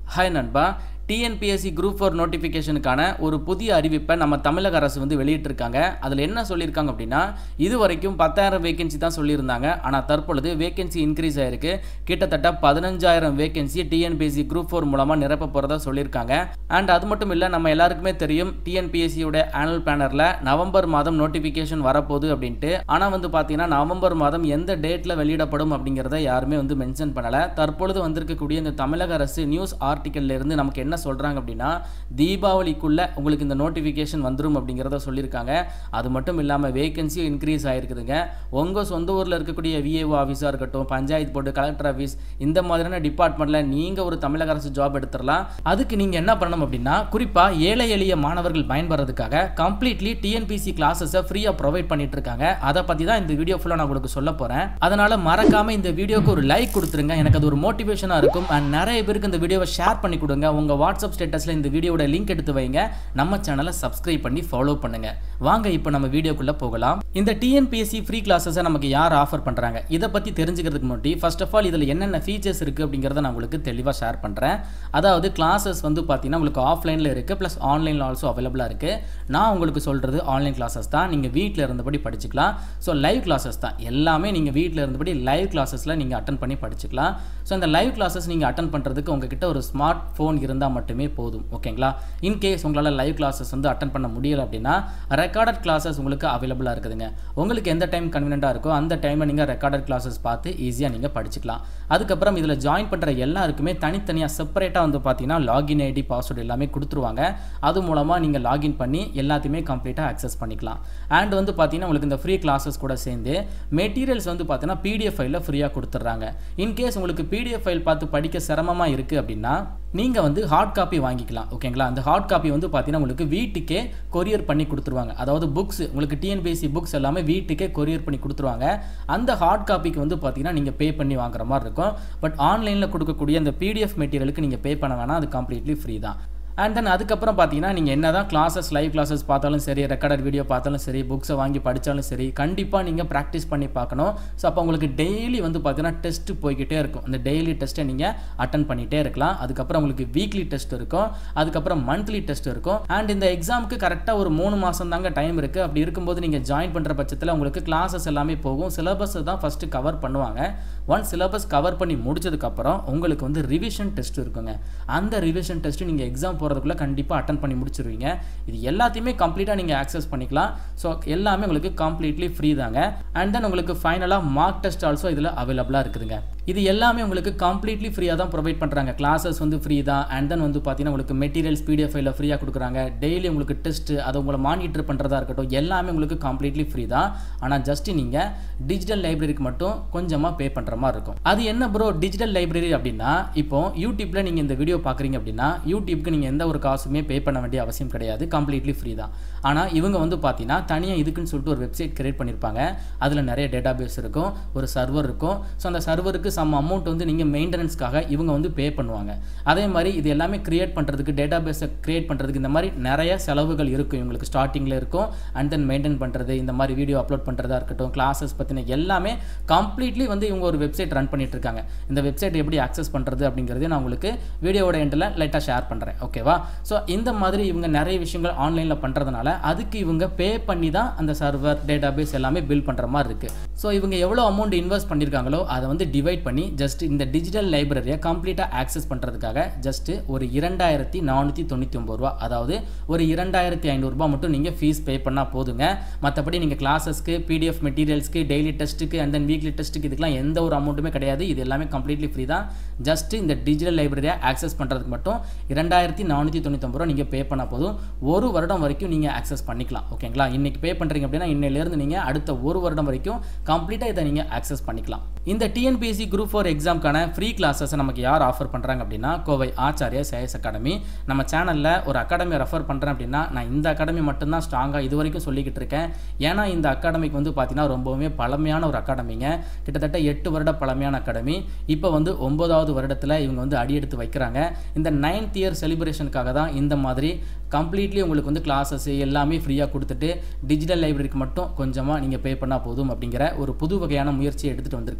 hi நண்பா TNPSC group four நோட்டிஃபிகேஷனுக்கான ஒரு புதிய அறிவிப்பை நம்ம தமிழக அரசு வந்து வெளியிட்டிருக்காங்க அதில் என்ன சொல்லியிருக்காங்க அப்படின்னா இது வரைக்கும் பத்தாயிரம் வேகன்சி தான் சொல்லியிருந்தாங்க ஆனால் தற்பொழுது வேகன்சி இன்க்ரீஸ் ஆயிருக்கு கிட்டத்தட்ட பதினஞ்சாயிரம் வேகன்சி டிஎன்பிஎஸ்சி குரூப் ஃபோர் மூலமாக நிரப்ப போகிறதா சொல்லியிருக்காங்க அண்ட் அது மட்டும் இல்லை நம்ம எல்லாருக்குமே தெரியும் டிஎன்பிஎஸ்சியோட ஆனுவல் பேனரில் நவம்பர் மாதம் நோட்டிஃபிகேஷன் வரப்போகுது அப்படின்ட்டு ஆனால் வந்து பார்த்தீங்கன்னா நவம்பர் மாதம் எந்த டேட்டில் வெளியிடப்படும் அப்படிங்கிறத யாருமே வந்து மென்ஷன் பண்ணலை தற்பொழுது வந்திருக்கக்கூடிய இந்த தமிழக அரசு நியூஸ் ஆர்டிக்கல்ல இருந்து நமக்கு என்ன சொல்கிறாங்க அப்படின்னா தீபாவளிக்குள்ளே உங்களுக்கு இந்த நோட்டிஃபிகேஷன் வந்துடும் அப்படிங்கிறத சொல்லியிருக்காங்க அது மட்டும் இல்லாமல் வேகன்சியும் இன்க்ரீஸ் ஆகிருக்குதுங்க உங்கள் சொந்த ஊரில் இருக்கக்கூடிய விஏஓ ஆஃபீஸாக இருக்கட்டும் பஞ்சாயத்து போர்டு கலெக்டர் ஆஃபீஸ் இந்த மாதிரியான டிபார்ட்மெண்ட்டில் நீங்கள் ஒரு தமிழக அரசு ஜாப் எடுத்துடலாம் அதுக்கு நீங்கள் என்ன பண்ணணும் அப்படின்னா குறிப்பாக ஏழை எளிய மாணவர்கள் பயன்படுறதுக்காக கம்ப்ளீட்லி டிஎன்பிசி கிளாஸஸை ஃப்ரீயாக ப்ரொவைட் பண்ணிட்டு இருக்காங்க அதை பற்றி தான் இந்த வீடியோ ஃபுல்லாக நான் உங்களுக்கு சொல்ல போகிறேன் அதனால் மறக்காமல் இந்த வீடியோக்கு ஒரு லைக் கொடுத்துருங்க எனக்கு அது ஒரு மோட்டிவேஷனாக இருக்கும் அண்ட் நிறைய பேருக்கு இந்த வீடியோவை ஷேர் பண்ணி கொடுங்க உங்கள் வாட்ஸ்அப் ஸ்டேட்டஸில் இந்த வீடியோட லிங்க் எடுத்து வைங்க நம்ம சேனலை சப்ஸ்கிரைப் பண்ணி ஃபாலோ பண்ணுங்க வாங்க இப்போ நம்ம வீடியோக்குள்ளே போகலாம் இந்த டிஎன்பிஎஸ்சி ஃப்ரீ கிளாஸஸை நமக்கு யார் ஆஃபர் பண்ணுறாங்க இதை பற்றி தெரிஞ்சுக்கிறதுக்கு முன்னாடி ஃபர்ஸ்ட் ஆஃப் ஆல் இதில் என்னென்ன ஃபீச்சர்ஸ் இருக்குது அப்படிங்கிறத நான் உங்களுக்கு தெளிவாக ஷேர் பண்ணுறேன் அதாவது கிளாஸஸ் வந்து பார்த்தீங்கன்னா உங்களுக்கு ஆஃப்லைனில் இருக்குது ப்ளஸ் ஆன்லைனில் ஆல்சோ அவைலபிளாக இருக்குது நான் உங்களுக்கு சொல்கிறது ஆன்லைன் கிளாஸஸ் தான் நீங்கள் வீட்டில் இருந்தபடி படிச்சுக்கலாம் ஸோ லைவ் கிளாஸஸ் தான் எல்லாமே நீங்கள் வீட்டில் இருந்தபடி லைவ் கிளாஸஸில் நீங்கள் அட்டன் பண்ணி படிச்சுக்கலாம் ஸோ இந்த லைவ் கிளாஸஸ் நீங்கள் அட்டன் பண்ணுறதுக்கு உங்ககிட்ட ஒரு ஸ்மார்ட் ஃபோன் இருந்தால் மட்டுமே போதும் ஓகேங்களா இன்கேஸ் உங்களால் லைவ் கிளாஸஸ் வந்து அட்டன் பண்ண முடியல அப்படின்னா ரெக்கார்டட் கிளாஸஸ் உங்களுக்கு அவைலபிளாக இருக்குதுங்க உங்களுக்கு எந்த டைம் கன்வீனியண்ட்டாக இருக்கோ அந்த டைமில் நீங்கள் ரெக்கார்டட் கிளாஸஸ் பார்த்து ஈஸியாக நீங்கள் படிச்சுக்கலாம் அதுக்கப்புறம் இதில் ஜாயின் பண்ணுற எல்லாருக்குமே தனித்தனியாக செப்பரேட்டாக வந்து பார்த்தீங்கன்னா லாகின் ஐடி பாஸ்வேர்டு எல்லாமே கொடுத்துருவாங்க அது மூலமாக நீங்கள் லாகின் பண்ணி எல்லாத்தையுமே கம்ப்ளீட்டாக அக்சஸ் பண்ணிக்கலாம் அண்ட் வந்து பார்த்தீங்கன்னா உங்களுக்கு இந்த ஃப்ரீ கிளாஸஸ் கூட சேர்ந்து மெட்டீரியல்ஸ் வந்து பார்த்தீங்கன்னா பிடிஎஃப் ஃபைலில் ஃப்ரீயாக கொடுத்துட்றாங்க இன்கேஸ் உங்களுக்கு பிடிஎஃப் ஃபைல் பார்த்து படிக்க சிரமமாக இருக்குது அப்படின்னா நீங்கள் வந்து ஹார்ட் காப்பி வாங்கிக்கலாம் ஓகேங்களா அந்த ஹார்ட் காப்பி வந்து பார்த்தீங்கன்னா உங்களுக்கு வீட்டுக்கே கொரியர் பண்ணி கொடுத்துருவாங்க அதாவது புக்ஸ் உங்களுக்கு டிஎன்பிஎஸ்சி புக்ஸ் எல்லாமே வீட்டுக்கே கொரியர் பண்ணி கொடுத்துருவாங்க அந்த ஹார்ட் காப்பிக்கு வந்து பார்த்தீங்கன்னா நீங்கள் பே பண்ணி வாங்குற மாதிரி இருக்கும் பட் ஆன்லைனில் கொடுக்கக்கூடிய அந்த பிடிஎஃப் மெட்டீரியலுக்கு நீங்கள் பே பண்ண வேணாம் அது கம்ப்ளீட்லி ஃப்ரீ தான் அண்ட் தென் அதுக்கப்புறம் பார்த்தீங்கன்னா நீங்கள் என்ன தான் கிளாஸஸ் லைவ் கிளாஸஸ் பார்த்தாலும் சரி ரெக்கார்டட் வீடியோ பார்த்தாலும் சரி புக்ஸை வாங்கி படித்தாலும் சரி கண்டிப்பாக நீங்கள் ப்ராக்டிஸ் பண்ணி பார்க்கணும் ஸோ அப்போ உங்களுக்கு டெய்லி வந்து பார்த்தீங்கன்னா டெஸ்ட்டு போய்கிட்டே இருக்கும் அந்த டெய்லி டெஸ்ட்டை நீங்கள் அட்டன் பண்ணிகிட்டே இருக்கலாம் அதுக்கப்புறம் உங்களுக்கு வீக்லி டெஸ்ட் இருக்கும் அதுக்கப்புறம் மந்த்லி டெஸ்ட் இருக்கும் அண்ட் இந்த எக்ஸாமுக்கு கரெக்டாக ஒரு மூணு மாதம் தாங்க டைம் இருக்குது அப்படி இருக்கும்போது நீங்கள் ஜாயின் பண்ணுற பட்சத்தில் உங்களுக்கு கிளாஸஸ் எல்லாமே போகும் சிலபஸை தான் ஃபஸ்ட்டு கவர் பண்ணுவாங்க ஒன் சிலபஸ் கவர் பண்ணி முடிச்சதுக்கப்புறம் உங்களுக்கு வந்து ரிவிஷன் டெஸ்ட் இருக்குங்க அந்த ரிவிஷன் டெஸ்ட்டு நீங்கள் எக்ஸாம் போகிறதுக்குள்ளே கண்டிப்பாக அட்டன் பண்ணி முடிச்சிருவீங்க இது எல்லாத்தையுமே கம்ப்ளீட்டாக நீங்கள் ஆக்சஸ் பண்ணிக்கலாம் ஸோ எல்லாமே உங்களுக்கு கம்ப்ளீட்லி ஃப்ரீ தாங்க அண்ட் தென் உங்களுக்கு ஃபைனலாக மார்க் டெஸ்ட் ஆல்சோ இதில் அவைலபிளாக இருக்குதுங்க இது எல்லாமே உங்களுக்கு கம்ப்ளீட்லி ஃப்ரீயாக தான் ப்ரொவைட் பண்ணுறாங்க கிளாஸஸ் வந்து ஃப்ரீ தான் அண்ட் தென் வந்து பார்த்தீங்கன்னா உங்களுக்கு மெட்டீரியல்ஸ் பிடிஎஃப் ஃபைலில் ஃப்ரீயாக கொடுக்குறாங்க டெய்லி உங்களுக்கு டெஸ்ட் அதை உங்களை மானிட்டர் பண்ணுறதா இருக்கட்டும் எல்லாமே உங்களுக்கு கம்ப்ளீட்லி ஃப்ரீ தான் ஆனால் ஜஸ்ட் நீங்கள் டிஜிட்டல் லைப்ரரிக்கு மட்டும் கொஞ்சமாக பே பண்ணுற மாதிரி இருக்கும் அது என்ன ப்ரோ டிஜிட்டல் லைப்ரரி அப்படின்னா இப்போ யூடியூப்பில் நீங்கள் இந்த வீடியோ பார்க்குறீங்க அப்படின்னா யூடியூப்க்கு நீங்கள் எந்த ஒரு காசுமே பே பண்ண வேண்டிய அவசியம் கிடையாது கம்ப்ளீட்லி ஃப்ரீ தான் ஆனால் இவங்க வந்து பார்த்தீங்கன்னா தனியாக இதுக்குன்னு சொல்லிட்டு ஒரு வெப்சைட் கிரியேட் பண்ணியிருப்பாங்க அதில் நிறைய டேட்டா பேஸ் இருக்கும் ஒரு சர்வர் இருக்கும் ஸோ அந்த சர்வருக்கு சம் அமௌண்ட் வந்து நீங்கள் மெயின்டெனன்ஸ்க்காக இவங்க வந்து பே பண்ணுவாங்க அதே மாதிரி இது எல்லாமே கிரியேட் பண்ணுறதுக்கு டேட்டா பேஸை கிரியேட் பண்ணுறதுக்கு இந்த மாதிரி நிறைய செலவுகள் இருக்கும் இவங்களுக்கு ஸ்டார்டிங்கில் இருக்கும் அண்ட் தென் மெயின்டைன் பண்ணுறது இந்த மாதிரி வீடியோ அப்லோட் பண்ணுறதா இருக்கட்டும் கிளாஸஸ் பற்றின எல்லாமே கம்ப்ளீட்லி வந்து இவங்க ஒரு வெப்சைட் ரன் பண்ணிட்டு இருக்காங்க இந்த வெப்சைட் எப்படி ஆக்சஸ் பண்ணுறது அப்படிங்கிறதையும் நான் உங்களுக்கு வீடியோவோட எண்டில் லைட்டாக ஷேர் பண்ணுறேன் ஓகேவா ஸோ இந்த மாதிரி இவங்க நிறைய விஷயங்கள் ஆன்லைனில் பண்ணுறதுனால அதுக்கு இவங்க பே பண்ணி தான் அந்த சர்வர் டேட்டா பேஸ் எல்லாமே பில் பண்ணுற மாதிரி இருக்குது ஸோ இவங்க எவ்வளோ அமௌண்ட் இன்வெஸ்ட் பண்ணியிருக்காங்களோ அதை வந்து டிவைட் பண்ணி ஜஸ்ட் இந்த டிஜிட்டல் லைப்ரரியை கம்ப்ளீட்டாக ஆக்சஸ் பண்ணுறதுக்காக ஜஸ்ட்டு ஒரு இரண்டாயிரத்தி நானூற்றி தொண்ணூற்றி ஒம்பது ரூபா அதாவது ஒரு இரண்டாயிரத்தி ஐநூறுரூபா மட்டும் நீங்கள் ஃபீஸ் பே பண்ணால் போதுங்க மற்றபடி நீங்கள் கிளாஸஸ்க்கு பிடிஎஃப் மெட்டீரியல்ஸ்க்கு டெய்லி டெஸ்ட்டுக்கு அண்ட் தென் வீக்லி டெஸ்ட்டுக்கு இதுக்கெலாம் எந்த ஒரு அமௌண்ட்டுமே கிடையாது இது எல்லாமே கம்ப்ளீட்லி ஃப்ரீ தான் ஜஸ்ட் இந்த டிஜிட்டல் லைப்ரரியை ஆக்சஸ் பண்ணுறதுக்கு மட்டும் இரண்டாயிரத்தி நானூற்றி தொண்ணூத்தொம்பது ரூபா நீங்கள் பே பண்ணால் போதும் ஒரு வருடம் வரைக்கும் நீங்கள் ஆக்சஸ் பண்ணிக்கலாம் ஓகேங்களா இன்றைக்கி பே பண்ணுறீங்க அப்படின்னா இன்னையிலேருந்து நீங்கள் அடுத்த ஒரு வருடம் வரைக்கும் கம்ப்ளீட்டாக இதை நீங்கள் ஆக்சஸ் பண்ணிக்கலாம் இந்த டிஎன்பிஎஸ்சி குரூப் ஃபோர் எக்ஸாம்க்கான ஃப்ரீ கிளாஸஸை நமக்கு யார் ஆஃபர் பண்ணுறாங்க அப்படின்னா கோவை ஆச்சாரியா சேஎஸ் அகாடமி நம்ம சேனலில் ஒரு அகாடமியை ரெஃபர் பண்ணுறேன் அப்படின்னா நான் இந்த அகாடமி மட்டும்தான் ஸ்ட்ராங்காக இது வரைக்கும் சொல்லிக்கிட்டு இருக்கேன் ஏன்னா இந்த அகாடமிக்கு வந்து பார்த்தீங்கன்னா ரொம்பவுமே பழமையான ஒரு அகாடமிங்க கிட்டத்தட்ட எட்டு வருட பழமையான அகாடமி இப்போ வந்து ஒன்பதாவது வருடத்தில் இவங்க வந்து அடியெடுத்து வைக்கிறாங்க இந்த நைன்த் இயர் செலிப்ரேஷனுக்காக தான் இந்த மாதிரி கம்ப்ளீட்லி உங்களுக்கு வந்து கிளாஸஸ் எல்லாமே ஃப்ரீயாக கொடுத்துட்டு டிஜிட்டல் லைப்ரரிக்கு மட்டும் கொஞ்சமாக நீங்கள் பே பண்ணால் போதும் அப்படிங்கிற ஒரு புது வகையான முயற்சியை எடுத்துகிட்டு வந்திருக்காங்க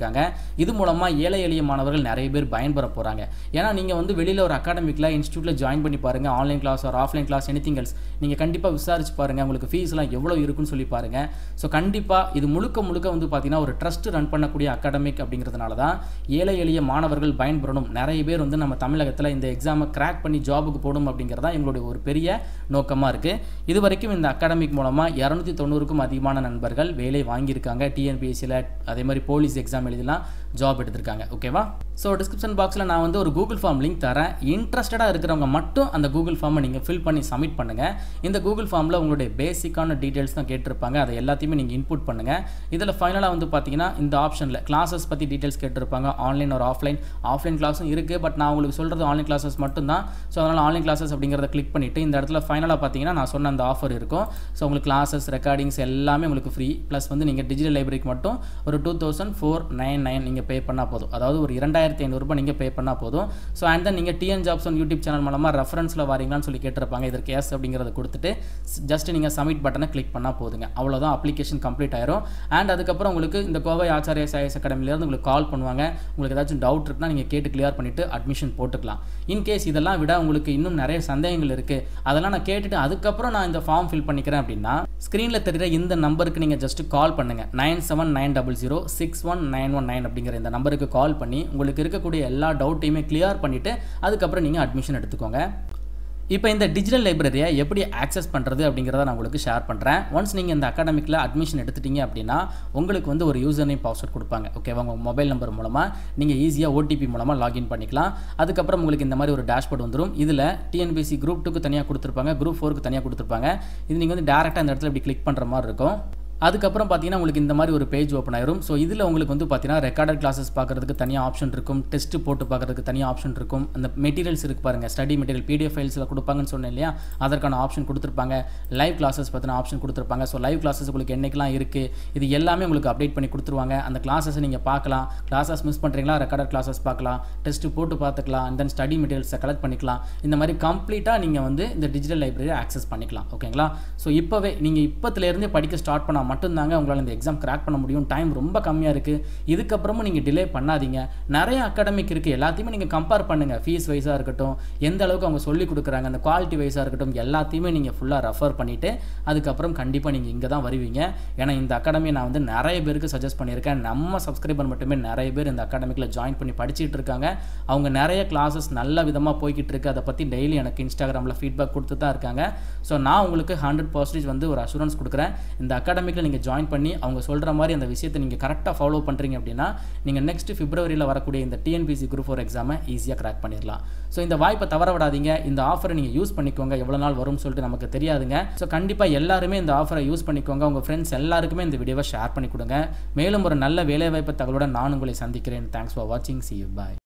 வெளியிட்டிருக்காங்க இது மூலமாக ஏழை எளிய மாணவர்கள் நிறைய பேர் பயன்பெற போகிறாங்க ஏன்னா நீங்கள் வந்து வெளியில் ஒரு அகாடமிக்கில் இன்ஸ்டியூட்டில் ஜாயின் பண்ணி பாருங்கள் ஆன்லைன் கிளாஸ் ஒரு ஆஃப்லைன் கிளாஸ் எனிதிங் எல்ஸ் நீங்கள் கண்டிப்பாக விசாரிச்சு பாருங்கள் உங்களுக்கு ஃபீஸ்லாம் எவ்வளோ இருக்குன்னு சொல்லி பாருங்கள் ஸோ கண்டிப்பாக இது முழுக்க முழுக்க வந்து பார்த்தீங்கன்னா ஒரு ட்ரஸ்ட் ரன் பண்ணக்கூடிய அகாடமிக் அப்படிங்கிறதுனால தான் ஏழை எளிய மாணவர்கள் பயன்பெறணும் நிறைய பேர் வந்து நம்ம தமிழகத்தில் இந்த எக்ஸாமை கிராக் பண்ணி ஜாபுக்கு போகணும் அப்படிங்கிறது தான் எங்களுடைய ஒரு பெரிய நோக்கமாக இருக்குது இது வரைக்கும் இந்த அகாடமிக் மூலமாக இரநூத்தி தொண்ணூறுக்கும் அதிகமான நண்பர்கள் வேலை வாங்கியிருக்காங்க டிஎன்பிஎஸ்சியில் அதே மாதிரி போலீஸ் எக்ஸாம் எழுதிலாம் ஜாப் எடுத்திருக்காங்க ஓகேவா ஸோ டிஸ்கிரிப்ஷன் பாக்ஸில் நான் வந்து ஒரு கூகுள் ஃபார்ம் லிங்க் தரேன் இன்ட்ரெஸ்டடாக இருக்கிறவங்க மட்டும் அந்த கூகுள் ஃபார்மை நீங்கள் ஃபில் பண்ணி சப்மிட் பண்ணுங்கள் இந்த கூகுள் ஃபார்மில் உங்களுடைய பேசிக்கான டீட்டெயில்ஸ் தான் கேட்டிருப்பாங்க அதை எல்லாத்தையுமே நீங்கள் இன்புட் பண்ணுங்கள் இதில் ஃபைனலாக வந்து பார்த்தீங்கன்னா இந்த ஆப்ஷனில் கிளாஸஸ் பற்றி டீட்டெயில்ஸ் கேட்டிருப்பாங்க ஆன்லைன் ஒரு ஆஃப்லைன் ஆஃப்லைன் கிளாஸும் இருக்குது பட் நான் உங்களுக்கு சொல்கிறது ஆன்லைன் கிளாஸஸ் மட்டும்தான் ஸோ அதனால் ஆன்லைன் கிளாஸஸ் அப்படிங்கிறத கிளிக் பண்ணிவிட்டு இந்த இடத்துல ஃபைனலாக பார்த்தீங்கன்னா நான் சொன்ன அந்த ஆஃபர் இருக்கும் ஸோ உங்களுக்கு கிளாஸஸ் ரெக்கார்டிங்ஸ் எல்லாமே உங்களுக்கு ஃப்ரீ ப்ளஸ் வந்து நீங்கள் டிஜிட்டல் லைப்ரரிக்கு மட்டும் ஒரு two thousand four nine nine நீங்கள் பே பண்ணால் போதும் அதாவது ஒரு இரண்டாயிரத்தி ஐநூறுரூபா நீங்கள் பே பண்ணால் போதும் ஸோ அண்ட் தென் நீங்கள் TN jobs one YouTube channel மூலமாக ரெஃபரன்ஸில் வரீங்களான்னு சொல்லி கேட்டிருப்பாங்க இதற்கு எஸ் அப்படிங்கிறத கொடுத்துட்டு ஜஸ்ட் நீங்கள் சப்மிட் பட்டனை கிளிக் பண்ணால் போதுங்க அவ்வளோதான் அப்ளிகேஷன் கம்ப்ளீட் ஆயிரும் அண்ட் அதுக்கப்புறம் உங்களுக்கு இந்த கோவை ஆச்சாரிய சாயஸ் அகாடமிலேருந்து உங்களுக்கு கால் பண்ணுவாங்க உங்களுக்கு ஏதாச்சும் டவுட் இருக்குன்னா நீங்கள் கேட்டு கிளியர் பண்ணிவிட்டு அட்மிஷன் போட்டுக்கலாம் இன்கேஸ் இதெல்லாம் விட உங்களுக்கு இன்னும் நிறைய சந்தேகங்கள் இருக்குது அதெல்லாம் நான் கேட்டுட்டு அதுக்கப்புறம் நான் இந்த ஃபார்ம் ஃபில் பண்ணிக்கிறேன் அப்படின்னா ஸ்க்ரீனில் தெரிகிற இந்த நம்பருக்கு நீங்கள் ஜஸ்ட் கால் பண்ணுங்கள் nine seven nine double zero six one nine one nine அப்படிங்கிற இந்த நம்பருக்கு கால் பண்ணி உங்களுக்கு இருக்கக்கூடிய எல்லா டவுட்டையுமே கிளியர் பண்ணிவிட்டு அதுக்கப்புறம் நீங்கள் அட்மிஷன் எடுத்துக்கோங்க இப்போ இந்த டிஜிட்டல் லைப்ரரியை எப்படி ஆக்சஸ் பண்ணுறது அப்படிங்கிறத நான் உங்களுக்கு ஷேர் பண்ணுறேன் ஒன்ஸ் நீங்கள் இந்த அகாடமிக்கில் அட்மிஷன் எடுத்துட்டீங்க அப்படின்னா உங்களுக்கு வந்து ஒரு யூசர் நேம் பாஸ்வேர்ட் கொடுப்பாங்க ஓகேவா உங்கள் மொபைல் நம்பர் மூலமாக நீங்கள் ஈஸியாக ஓடிபி மூலமாக லாகின் பண்ணிக்கலாம் அதுக்கப்புறம் உங்களுக்கு இந்த மாதிரி ஒரு டேஷ்போர்ட் வந்துடும் இதில் டிஎன்பிசி குரூப் டூக்கு தனியாக கொடுத்துருப்பாங்க குரூப் ஃபோருக்கு தனியாக கொடுத்துருப்பாங்க இது நீங்கள் வந்து டேரெக்டாக இந்த இடத்துல இப்படி கிளிக் பண்ணுற மாதிரி இருக்கும் அதுக்கப்புறம் பார்த்தீங்கன்னா உங்களுக்கு இந்த மாதிரி ஒரு பேஜ் ஓப்பன் ஆயிரும் ஸோ இதில் உங்களுக்கு வந்து பார்த்தீங்கன்னா ரெக்கார்டட் கிளாஸஸ் பார்க்குறதுக்கு தனியாக ஆப்ஷன் இருக்கும் டெஸ்ட் போட்டு பார்க்குறதுக்கு தனியாக ஆப்ஷன் இருக்கும் அந்த மெட்டீரியல்ஸ் இருக்கு பாருங்கள் ஸ்டடி மெட்டீரியல் பிடிஎஃப் ஃபைல்ஸில் கொடுப்பாங்கன்னு சொன்னேன் இல்லையா அதற்கான ஆப்ஷன் கொடுத்துருப்பாங்க லைவ் கிளாஸஸ் பற்றின ஆப்ஷன் கொடுத்துருப்பாங்க ஸோ லைவ் கிளாஸஸ் உங்களுக்கு என்னைக்கெல்லாம் இருக்குது இது எல்லாமே உங்களுக்கு அப்டேட் பண்ணி கொடுத்துருவாங்க அந்த கிளாஸஸ் நீங்கள் பார்க்கலாம் கிளாஸஸ் மிஸ் பண்ணுறீங்களா ரெக்கார்டட் கிளாஸஸ் பார்க்கலாம் டெஸ்ட் போட்டு பார்த்துக்கலாம் அண்ட் தென் ஸ்டடி மெட்டீரியல்ஸை கலெக்ட் பண்ணிக்கலாம் இந்த மாதிரி கம்ப்ளீட்டாக நீங்கள் வந்து இந்த டிஜிட்டல் லைப்ரரியை ஆக்சஸ் பண்ணிக்கலாம் ஓகேங்களா ஸோ இப்போவே நீங்கள் இப்போத்துலேருந்தே படிக்க ஸ்டார்ட் பண்ணால் மட்டும்தாங்க உங்களால் இந்த எக்ஸாம் கிராக் பண்ண முடியும் டைம் ரொம்ப கம்மியாக இருக்குது இதுக்கப்புறமும் நீங்கள் டிலே பண்ணாதீங்க நிறைய அகாடமிக் இருக்குது எல்லாத்தையுமே நீங்கள் கம்பேர் பண்ணுங்கள் ஃபீஸ் வைஸாக இருக்கட்டும் எந்த அளவுக்கு அவங்க சொல்லிக் கொடுக்குறாங்க அந்த குவாலிட்டி வைஸாக இருக்கட்டும் எல்லாத்தையுமே நீங்கள் ஃபுல்லாக ரெஃபர் பண்ணிவிட்டு அதுக்கப்புறம் கண்டிப்பாக நீங்கள் இங்கே தான் வருவீங்க ஏன்னா இந்த அகாடமியை நான் வந்து நிறைய பேருக்கு சஜஸ்ட் பண்ணியிருக்கேன் நம்ம சப்ஸ்கிரைபர் மட்டுமே நிறைய பேர் இந்த அகாடமிக்கில் ஜாயின் பண்ணி படிச்சுட்டு இருக்காங்க அவங்க நிறைய கிளாஸஸ் நல்ல விதமாக போய்கிட்டு இருக்கு அதை பற்றி டெய்லி எனக்கு இன்ஸ்டாகிராமில் ஃபீட்பேக் கொடுத்து தான் இருக்காங்க ஸோ நான் உங்களுக்கு ஹண்ட்ரட் பர்சன்டேஜ் வந்து ஒரு அஷூரன்ஸ் கொடுக்குறேன் இந்த அகாடமிக்கில் நீங்கள் ஜாயின் பண்ணி அவங்க சொல்கிற மாதிரி அந்த விஷயத்தை நீங்கள் கரெக்டாக ஃபாலோ பண்ணுறீங்க அப்படின்னா நீங்கள் நெக்ஸ்ட் பிப்ரவரியில் வரக்கூடிய இந்த டிஎன்பிசி குரூப் ஃபோர் எக்ஸாமை ஈஸியாக கிராக் பண்ணிடலாம் ஸோ இந்த வாய்ப்பை தவற விடாதீங்க இந்த ஆஃபரை நீங்கள் யூஸ் பண்ணிக்கோங்க எவ்வளோ நாள் வரும்னு சொல்லிட்டு நமக்கு தெரியாதுங்க ஸோ கண்டிப்பாக எல்லாருமே இந்த ஆஃபரை யூஸ் பண்ணிக்கோங்க உங்கள் ஃப்ரெண்ட்ஸ் எல்லாருக்குமே இந்த வீடியோவை ஷேர் பண்ணி கொடுங்க மேலும் ஒரு நல்ல வேலைவாய்ப்பு தகவலுடன் நான் உங்களை சந்திக்கிறேன் தேங்க்ஸ் ஃபார் வாட்சிங் சி யூ பாய்